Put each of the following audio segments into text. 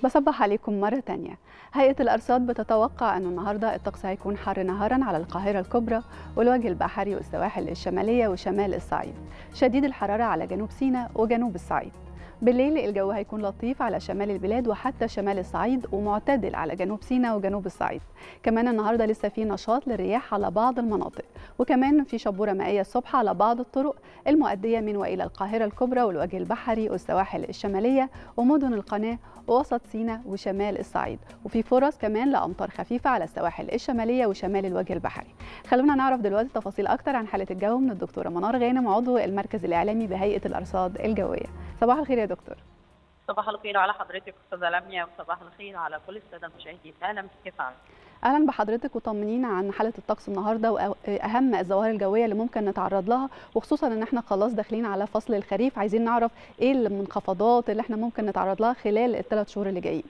بصبح عليكم مرة تانية هيئة الأرصاد بتتوقع أن النهاردة الطقس هيكون حر نهارا على القاهرة الكبرى والوجه البحري والسواحل الشمالية وشمال الصعيد شديد الحرارة على جنوب سيناء وجنوب الصعيد بالليل الجو هيكون لطيف على شمال البلاد وحتى شمال الصعيد ومعتدل على جنوب سيناء وجنوب الصعيد كمان النهارده لسه في نشاط للرياح على بعض المناطق وكمان في شبوره مائيه الصبح على بعض الطرق المؤديه من والى القاهره الكبرى والوجه البحري والسواحل الشماليه ومدن القناه ووسط سيناء وشمال الصعيد وفي فرص كمان لامطار خفيفه على السواحل الشماليه وشمال الوجه البحري خلونا نعرف دلوقتي تفاصيل اكتر عن حاله الجو من الدكتوره منار غانم عضو المركز الاعلامي بهيئه الارصاد الجويه صباح الخير يا دكتور صباح الخير على حضرتك استاذه لميا وصباح الخير على كل الساده المشاهدين اهلا بك كيف حالك اهلا بحضرتك وطمنينا عن حاله الطقس النهارده واهم الظواهر الجويه اللي ممكن نتعرض لها وخصوصا ان احنا خلاص داخلين على فصل الخريف عايزين نعرف ايه المنخفضات اللي احنا ممكن نتعرض لها خلال الثلاث شهور اللي جايين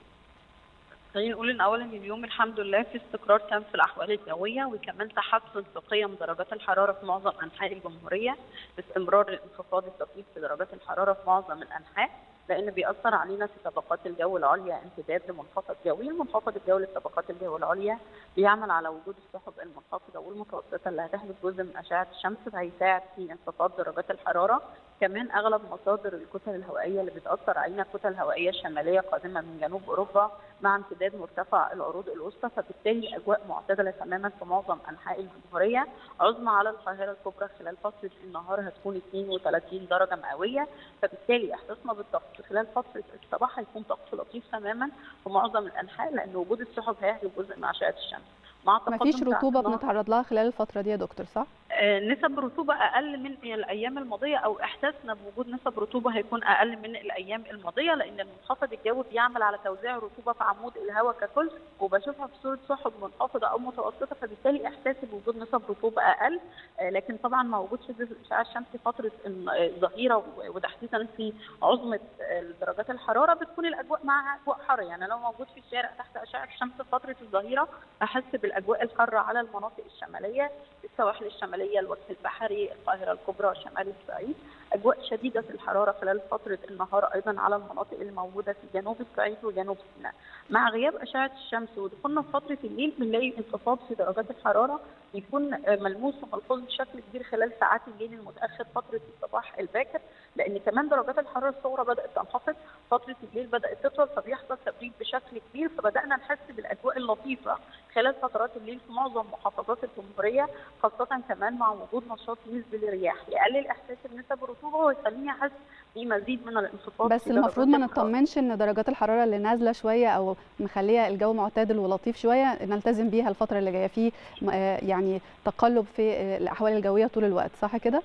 خلينا نقول ان اولا اليوم الحمد لله في استقرار تام في الاحوال الجويه وكمان تحسن في قيم درجات الحراره في معظم انحاء الجمهوريه باستمرار الانخفاض الطفيف في درجات الحراره في معظم الانحاء لان بيأثر علينا في طبقات الجو العليا امتداد لمنخفض جوي، المنخفض الجوي لطبقات الجو العليا بيعمل على وجود السحب المنخفضه والمتوسطه اللي هتحدث جزء من اشعه الشمس فهيساعد في انخفاض درجات الحراره، كمان اغلب مصادر الكتل الهوائيه اللي بتاثر علينا كتل هوائيه شماليه قادمه من جنوب اوروبا مع امتداد مرتفع العروض الوسطى فبالتالي اجواء معتدله تماما في معظم انحاء الجمهوريه عظمى على القاهره الكبرى خلال فتره النهار هتكون 32 درجه مئويه فبالتالي احساسنا بالطقس خلال فتره الصباح هيكون طقس لطيف تماما في معظم الانحاء لان وجود السحب هيحجب جزء من اشعه الشمس مع مفيش رطوبه بنتعرض لها خلال الفتره دي يا دكتور صح؟ آه نسب رطوبه اقل من الايام الماضيه او احساسنا بوجود نسب رطوبه هيكون اقل من الايام الماضيه لان المنخفض الجوي بيعمل على توزيع الرطوبه في عمود الهواء ككل وبشوفها في صوره سحب منخفضه او متوسطه فبالتالي احساسي بوجود نسب رطوبه اقل آه لكن طبعا موجود شده الاشعاع الشمسي فتره الظهيره وتحديدا في عظمه درجات الحراره بتكون الاجواء معها اجواء حر يعني لو موجود في الشارع تحت اشعه الشمس فتره الظهيره احس بالاجواء الحاره على المناطق الشماليه السواحل الشماليه الوجه البحري القاهره الكبرى شمال الصعيد اجواء شديده الحراره خلال فتره النهار ايضا على المناطق الموجوده في جنوب الصعيد وجنوب سيناء مع غياب اشعه الشمس ودخولنا في فتره الليل بنلاقي انخفاض في درجات الحراره بيكون ملموس وملحوظ بشكل كبير خلال ساعات الليل المتاخر فتره الصباح الباكر لان كمان درجات الحراره الصغرى بدات تنخفض فتره الليل بدات تطول فبيحصل تبريد بشكل كبير فبدانا نحس بالاجواء اللطيفه خلال فترات الليل في معظم محافظات الجمهوريه خاصه كمان مع وجود نشاط نسبي للرياح يقلل احساس بنسب الرطوبه ويخليني احس بمزيد من الانخفاض بس المفروض ما نطمنش ان درجات الحراره اللي نازله شويه او مخليه الجو معتدل ولطيف شويه نلتزم بيها الفتره اللي جايه فيه يعني تقلب في الاحوال الجويه طول الوقت صح كده؟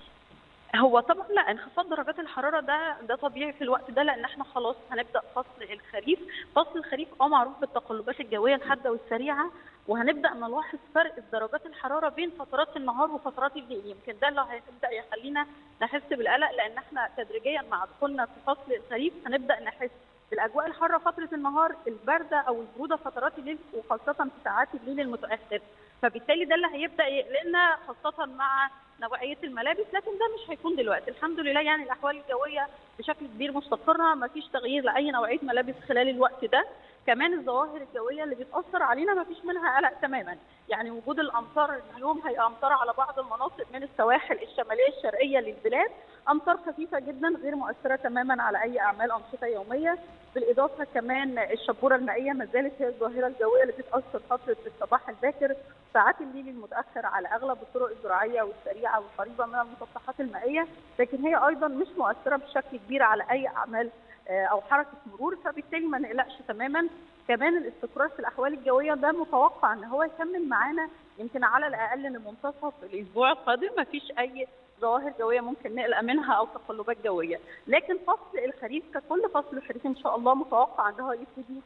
هو طبعا لا انخفاض درجات الحراره ده ده طبيعي في الوقت ده لان احنا خلاص هنبدا فصل الخريف، فصل الخريف اه معروف بالتقلبات الجويه الحاده والسريعه وهنبدا نلاحظ فرق درجات الحراره بين فترات النهار وفترات الليل يمكن ده اللي هيبدا يخلينا نحس بالقلق لان احنا تدريجيا مع دخولنا في فصل الخريف هنبدا نحس بالاجواء الحاره فتره النهار البارده او البروده فترات الليل وخاصه في ساعات الليل المتاخر فبالتالي ده اللي هيبدا يقلقنا خاصه مع نوعيه الملابس لكن ده مش هيكون دلوقتي الحمد لله يعني الاحوال الجويه بشكل كبير مستقره ما فيش تغيير لاي نوعيه ملابس خلال الوقت ده كمان الظواهر الجويه اللي بتاثر علينا ما فيش منها قلق تماما يعني وجود الامطار اليوم هي امطار على بعض المناطق من السواحل الشماليه الشرقيه للبلاد امطار خفيفه جدا غير مؤثره تماما على اي اعمال انشطه يوميه بالاضافه كمان الشبوره المائيه ما زالت هي الظاهره الجويه اللي بتاثر فتره الصباح الباكر ساعات الليل المتاخر على اغلب الطرق الزراعيه والسريعه والقريبه من المسطحات المائيه لكن هي ايضا مش مؤثره بشكل كبير على اي اعمال او حركه مرور فبالتالي ما نقلقش تماما كمان الاستقرار في الاحوال الجويه ده متوقع ان هو يكمل معانا يمكن على الاقل لمنتصف الاسبوع القادم ما فيش اي ظواهر جويه ممكن نقلق منها او تقلبات جويه لكن فصل الخريف ككل فصل الخريف ان شاء الله متوقع ان هو يبتدي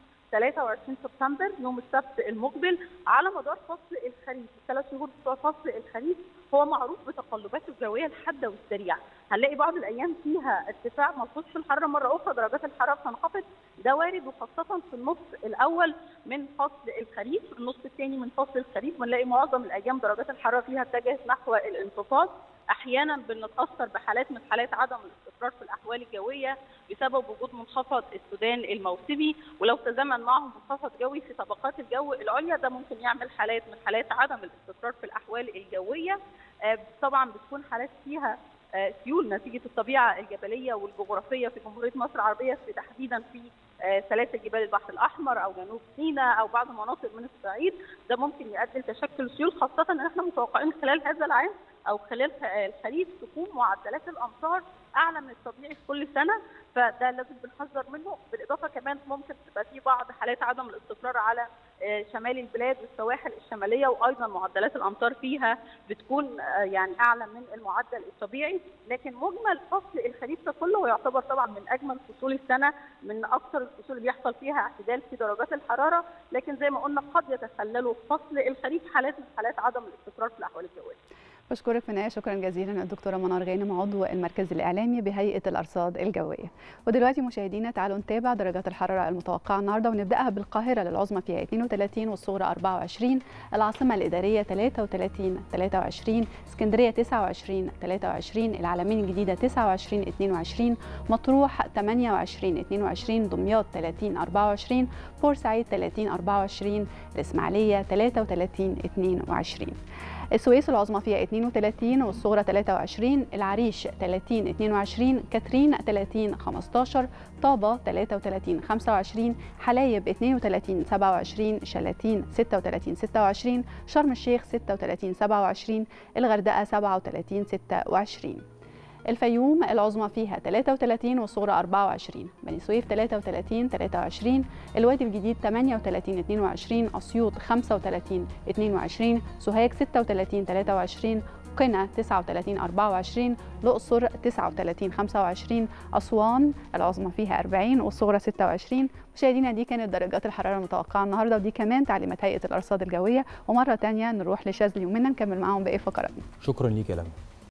23 سبتمبر يوم السبت المقبل على مدار فصل الخريف الثلاث شهور بتوع فصل الخريف هو معروف بتقلباته الجويه الحاده والسريعه هنلاقي بعض الايام فيها ارتفاع ملحوظ في الحراره مره اخرى درجات الحراره بتنخفض ده وارد وخاصه في النص الاول من فصل الخريف النص الثاني من فصل الخريف بنلاقي معظم الايام درجات الحراره فيها اتجهت نحو الانخفاض احيانا بنتاثر بحالات من حالات عدم الاستقرار في الاحوال الجويه بسبب وجود منخفض السودان الموسمي ولو تزامن معه منخفض جوي في طبقات الجو العليا ده ممكن يعمل حالات من حالات عدم الاستقرار في الاحوال الجويه طبعا بتكون حالات فيها سيول نتيجه الطبيعه الجبليه والجغرافيه في جمهوريه مصر العربيه في تحديدا في سلاسل جبال البحر الاحمر او جنوب سيناء او بعض مناطق من الصعيد ده ممكن يؤدي لتشكل سيول خاصه ان احنا متوقعين خلال هذا العام او خلال الخريف تكون معدلات الامطار اعلى من الطبيعي في كل سنه فده لازم بنحذر منه بالاضافه كمان ممكن تبقى في بعض حالات عدم الاستقرار على شمال البلاد والسواحل الشماليه وايضا معدلات الامطار فيها بتكون يعني اعلى من المعدل الطبيعي لكن مجمل فصل الخريف ده كله يعتبر طبعا من اجمل فصول السنه من اكثر الفصول اللي بيحصل فيها اعتدال في درجات الحراره لكن زي ما قلنا قد يتخللوا فصل الخريف حالات من حالات عدم الاستقرار في الاحوال الجويه. بشكرك في النهايه شكرا جزيلا الدكتوره منار غانم عضو المركز الاعلامي بهيئه الارصاد الجويه ودلوقتي مشاهدينا تعالوا نتابع درجات الحراره المتوقعه النهارده ونبداها بالقاهره للعظمى فيها 32 والصغرى 24 العاصمه الاداريه 33 23 اسكندريه 29 23 العلمين الجديده 29 22 مطروح 28 22 دمياط 30 24 بورسعيد 30 24 الاسماعيليه 33 22 السويس العظمى فيها 32 والصغرى 23 العريش 30 22 كاترين 30 15 طابة 33 25 حلايب 32 27 شلاتين 36 26 شرم الشيخ 36 27 الغردقة 37 26 الفيوم العظمى فيها 33 والصغرى 24 بني سويف 33 23 الوادي الجديد 38 22 اسيوط 35 22 سوهاج 36 23 قنا 39 24 الأقصر 39 25 أسوان العظمى فيها 40 والصغرى 26 مشاهدينا دي كانت درجات الحرارة المتوقعة النهاردة ودي كمان تعليمات هيئة الأرصاد الجوية ومرة تانية نروح لشاذلي ومنا نكمل معاهم باقي فقراتنا شكرا ليك يا لمى